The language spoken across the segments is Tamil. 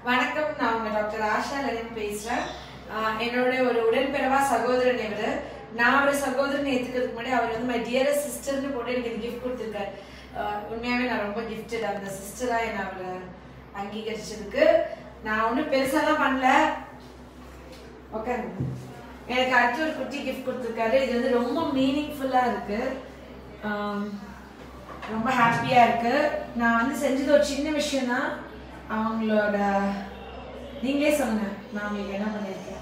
வணக்கம் நான் உங்க டாக்டர் ஆஷா லலின் பேசுறேன் ஆஹ் என்னோட ஒரு உடன்பிறவா சகோதரன் இவரு நான் ஒரு சகோதரன் ஏத்துக்கிறதுக்கு முன்னாடி அவர் வந்து மை டியரஸ்ட் சிஸ்டர்னு போட்டு எனக்கு இந்த கிஃப்ட் கொடுத்துருக்காரு ஆஹ் உண்மையாவே நான் ரொம்ப கிஃப்டட் அந்த சிஸ்டரா என்ன அவரை அங்கீகரிச்சதுக்கு நான் ஒன்றும் பெருசாலாம் பண்ணல உட்காருங்க எனக்கு அடுத்து ஒரு குட்டி கிஃப்ட் கொடுத்துருக்காரு இது வந்து ரொம்ப மீனிங்ஃபுல்லா இருக்கு ஆம், ரொம்ப ஹாப்பியா இருக்கு நான் வந்து செஞ்சது ஒரு சின்ன விஷயம் தான் அவங்களோட நீங்களே சொல்லுங்க நான் உங்களுக்கு என்ன பண்ணியிருக்கேன்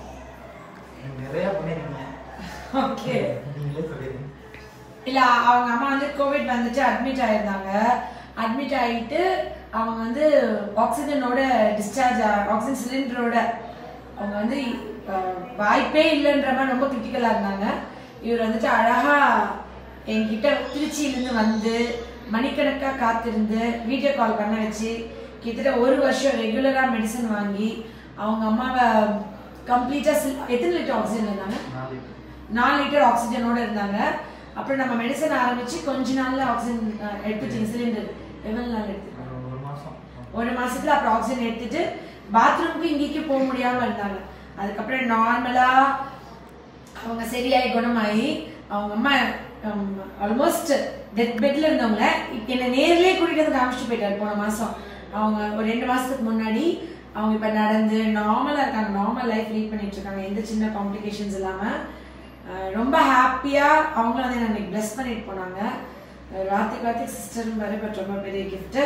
நிறைய பண்ணிருக்கீங்க ஓகே நீங்களே சொல்லிருங்க இல்ல அவங்க அம்மா வந்து கோவிட் வந்துட்டு அட்மிட் ஆயிருந்தாங்க அட்மிட் ஆயிட்டு அவங்க வந்து ஆக்சிஜனோட டிஸ்சார்ஜ் ஆக்சிஜன் சிலிண்டரோட அவங்க வந்து அஹ், வாய்ப்பே இல்லைன்ற மாதிரி ரொம்ப கிரிட்டிக்கலா இருந்தாங்க இவர் வந்துட்டு அழகா என்கிட்ட திருச்சியிலேருந்து வந்து மணிக்கணக்கா காத்திருந்து வீடியோ கால் பண்ண வச்சு கிட்டத்தட்ட ஒரு வருஷம் ரெகுலரா மெடிசன் வாங்கி அவங்க அம்மாவை கம்ப்ளீட்டா எத்தனை லிட்டர் ஆக்சிஜன் இருந்தாங்க நாலு நாலு லிட்டர் ஆக்சிஜனோட இருந்தாங்க அப்புறம் நம்ம மெடிசன் ஆரம்பிச்சு கொஞ்ச நாள்ல ஆக்சிஜன் அஹ், எடுத்துட்டீங்க சிலிண்டர் எவ்வளவு நாள் எடுத்து ஒரு மாசம் ஒரு மாசத்துல அப்புறம் ஆக்சிஜன் எடுத்துட்டு பாத்ரூமுக்கு இங்கேக்கு போக முடியாம இருந்தாங்க அதுக்கப்புறம் நார்மலா அவங்க சரியாயி குணமாயி அவங்க அம்மா ஆல்மோஸ்ட் டெத் பெட்ல இருந்தவங்கள என்னை நேர்லயே கூட்டிட்டு வந்து காமிச்சிட்டு போயிட்டாரு போன மாசம் அவங்க ஒரு ரெண்டு மாசத்துக்கு முன்னாடி அவங்க இப்ப நடந்து நார்மலா இருக்காங்க நார்மல் லைஃப் லீட் பண்ணிட்டு இருக்காங்க எந்த சின்ன காம்ப்ளிகேஷன்ஸ் இல்லாம அஹ் ரொம்ப ஹாப்பியா அவங்களும் வந்து எனக்கு பிளஸ் பண்ணிட்டு போனாங்க அஹ் ராத்திக் ராத்திக் சிஸ்டர் வரை பட் ரொம்ப பெரிய கிஃப்ட்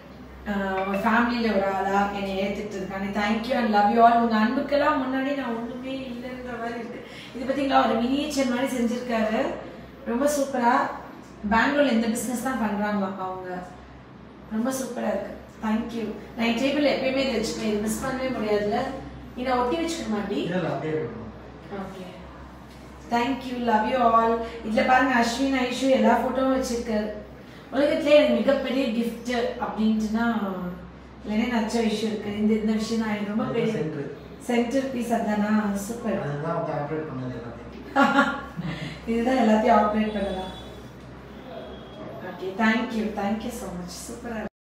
உங்க ஃபேமிலியில ஒரு ஆளா என்னை ஏத்துட்டு இருக்காங்க thank you and love you all உங்க அன்புக்கெல்லாம் முன்னாடி நான் ஒண்ணுமே இல்லைன்ற மாதிரி இருக்கு இது பாத்தீங்களா ஒரு மினியேச்சர் மாதிரி செஞ்சிருக்காரு ரொம்ப சூப்பரா பெங்களூர்ல இந்த பிசினஸ் தான் பண்றாங்களாம் அவங்க ரொம்ப சூப்பரா இருக்கு தேங்க்யூ நான் என் டேபிள் எப்பயுமே இதை வச்சுப்பேன் இது மிஸ் பண்ணவே முடியாதுல்ல நீ நான் ஒட்டி வச்சுக்க மாட்டி இல்ல அப்படியே இருக்கணும் okay thank you love you all இதுல பாருங்க அஸ்வின் ஐஷு எல்லா போட்டோவும் வச்சிருக்காரு உலகத்திலே எனக்கு மிகப்பெரிய gift அப்படின்ட்டுனா இல்லைன்னா நச்ச விஷயம் இருக்கு இந்த இந்த விஷயம் தான் எனக்கு ரொம்ப பெரிய Center. சென்டர் பீஸ் அதானா சூப்பர் அதுதான் வந்து ஆப்ரேட் பண்ணது எல்லாத்தையும் இதுதான் எல்லாத்தையும் ஆப்ரேட் பண்ணலாம் okay thank you thank you so much சூப்பராக